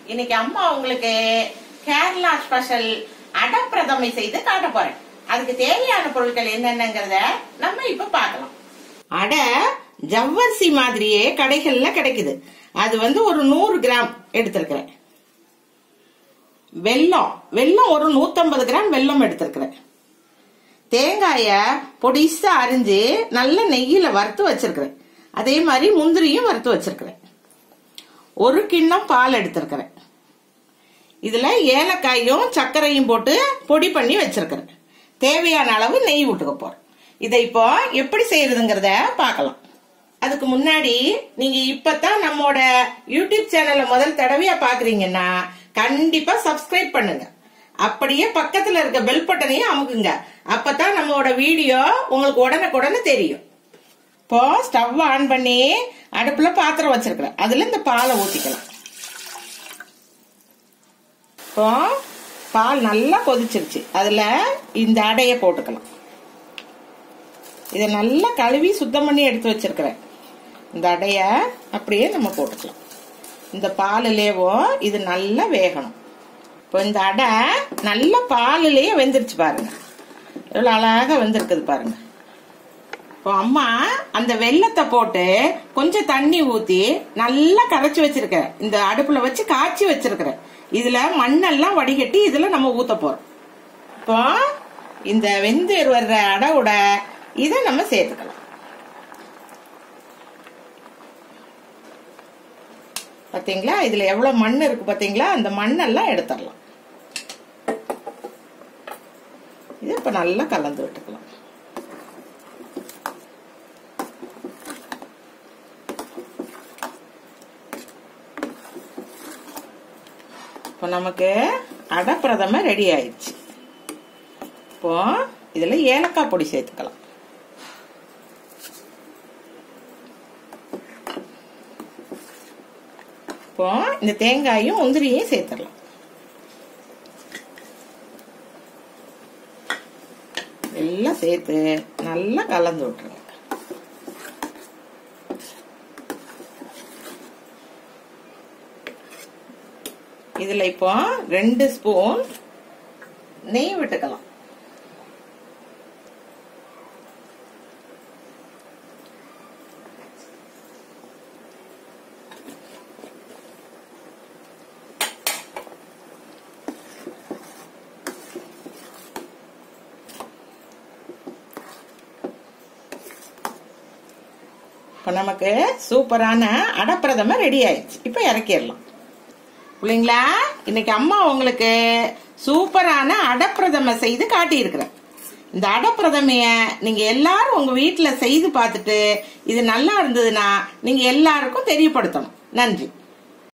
இன்னைக்கு அம்மா உங்களுக்கு கேரளா ஸ்பெஷல் அடப்பிரதமை செய்து காட்ட போறேன் அதுக்கு தேவையான பொருட்கள் என்னென்னங்கிறத நம்ம இப்ப பார்க்கலாம் அடை ஜவ்வரிசி மாதிரியே கடைகள்ல கிடைக்குது அது வந்து ஒரு நூறு கிராம் எடுத்திருக்கிறேன் வெல்லம் வெல்லம் ஒரு நூத்தம்பது கிராம் வெல்லம் எடுத்திருக்கிறேன் தேங்காய பொடிசா அரிஞ்சு நல்ல நெய்யில வறுத்து வச்சிருக்கிறேன் அதே மாதிரி முந்திரியும் வறுத்து வச்சிருக்கிறேன் ஒரு கிண்ணம் பால் எடுத்திருக்கிறேன் இதுல ஏலக்காயும் சர்க்கரையும் போட்டு பொடி பண்ணி வச்சிருக்கிறேன் தேவையான அளவு நெய் விட்டுக்க போறேன் இதை இப்போ எப்படி செய்யறதுங்கிறத பார்க்கலாம் அதுக்கு முன்னாடி நீங்க இப்பதான் நம்மோட யூடியூப் சேனலை முதல் தடவையா பாக்குறீங்கன்னா கண்டிப்பா சப்ஸ்கிரைப் பண்ணுங்க அப்படியே பக்கத்துல இருக்க பெல் பட்டனையும் அமுக்குங்க அப்பதான் நம்மளோட வீடியோ உங்களுக்கு உடனுக்குடனே தெரியும் இப்போ ஸ்டவ் ஆன் பண்ணி அடுப்புல பாத்திரம் வச்சிருக்கிறேன் அதுல இந்த பாலை ஊத்திக்கலாம் இப்போ பால் நல்லா கொதிச்சிருச்சு அதுல இந்த அடைய போட்டுக்கலாம் இதை நல்லா கழுவி சுத்தம் பண்ணி எடுத்து வச்சிருக்கிறேன் இந்த அடைய அப்படியே நம்ம போட்டுக்கலாம் இந்த பாலுலேவோ இது நல்லா வேகணும் இப்போ இந்த அடை நல்ல பாலுலயே வெந்துருச்சு பாருங்க எவ்வளவு அழகா வெந்திருக்குது பாருங்க இப்போ அம்மா அந்த வெள்ளத்தை போட்டு கொஞ்சம் தண்ணி ஊத்தி நல்லா கரைச்சி வச்சிருக்கிறேன் இந்த அடுப்புல வச்சு காய்ச்சி வச்சிருக்கிறேன் இதுல மண்ணெல்லாம் வடிகட்டி இதுல நம்ம ஊத்த போறோம் இப்போ இந்த வெந்து வர்ற அடையோட இதை நம்ம சேர்த்துக்கலாம் பாத்தீங்களா இதுல எவ்வளவு மண் இருக்கு பாத்தீங்களா அந்த மண்ணெல்லாம் எடுத்துடலாம் இது இப்ப நல்லா கலந்து விட்டுக்கலாம் இப்போ நமக்கு அடை பிரதம ரெடி ஆயிடுச்சு இப்போ இதுல ஏலக்காய் பொடி சேர்த்துக்கலாம் இப்போ இந்த தேங்காயும் முந்திரியும் சேர்த்துடலாம் எல்லாம் சேர்த்து நல்லா கலந்து விட்டுருங்க இதுல இப்போ ரெண்டு ஸ்பூன் நெய் விட்டுக்கலாம் இப்போ நமக்கு சூப்பரான அடப்பிரதம ரெடி ஆயிடுச்சு இப்போ இறக்கிடலாம் பிள்ளைங்களா இன்னைக்கு அம்மா உங்களுக்கு சூப்பரான அடப்பிரதம செய்து காட்டியிருக்கிறேன் இந்த அடப்பிரதமைய நீங்க எல்லாரும் உங்க வீட்டுல செய்து பார்த்துட்டு இது நல்லா இருந்ததுன்னா நீங்க எல்லாருக்கும் தெரியப்படுத்தணும் நன்றி